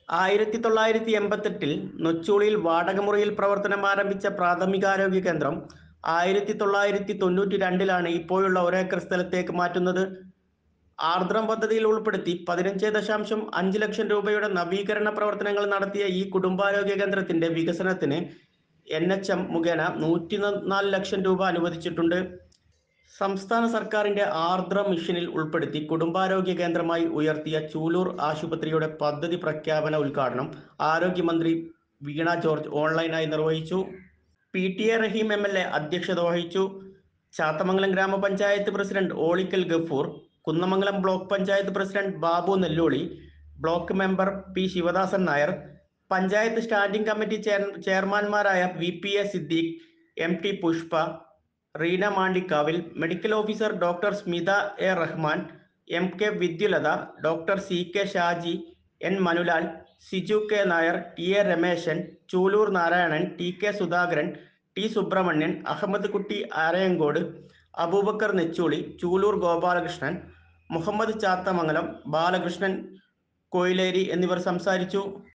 ആയിരത്തി തൊള്ളായിരത്തി എൺപത്തെട്ടിൽ നൊച്ചൂളിയിൽ വാടകമുറിയിൽ പ്രവർത്തനം ആരംഭിച്ച പ്രാഥമികാരോഗ്യ കേന്ദ്രം ആയിരത്തി തൊള്ളായിരത്തി തൊണ്ണൂറ്റി രണ്ടിലാണ് ഇപ്പോഴുള്ള ഒരേക്കർ സ്ഥലത്തേക്ക് മാറ്റുന്നത് ആർദ്രം പദ്ധതിയിൽ ഉൾപ്പെടുത്തി പതിനഞ്ച് ദശാംശം അഞ്ച് ലക്ഷം രൂപയുടെ നവീകരണ പ്രവർത്തനങ്ങൾ നടത്തിയ ഈ കുടുംബാരോഗ്യ കേന്ദ്രത്തിന്റെ വികസനത്തിന് എൻ എച്ച് എം മുഖേന നൂറ്റി നാല് ലക്ഷം രൂപ അനുവദിച്ചിട്ടുണ്ട് സംസ്ഥാന സർക്കാരിന്റെ ആർദ്ര മിഷനിൽ ഉൾപ്പെടുത്തി കുടുംബാരോഗ്യ കേന്ദ്രമായി ഉയർത്തിയ ചൂലൂർ ആശുപത്രിയുടെ പദ്ധതി പ്രഖ്യാപന ഉദ്ഘാടനം ആരോഗ്യമന്ത്രി വീണ ജോർജ് ഓൺലൈനായി നിർവഹിച്ചു P T A Rahim M L A അധ്യക്ഷത വഹിച്ചു ചാത്തമംഗലം ഗ്രാമപഞ്ചായത്ത് president Olikkal Gafoor Kunnamangalam block panchayat president Babu Nellolli block member P Sivadasan Nair panchayat standing committee chair ചെയർമാൻമാരായ V P A Siddique M T Pushpa Reena Mandikkavil medical officer doctor Smitha A Rahman M K Vidyulatha doctor C K Shaji N Manulal Siju K Nair T A Rameshan Chooloor Narayanan T K Sudhakaran T Subramanian Ahammed Kutty Arayankode Abubakar Nechooli Chulur Gopalakrishnan Muhammad Chathamangalam Balakrishnan Koileri എന്നിവർ സംസാരിച്ചു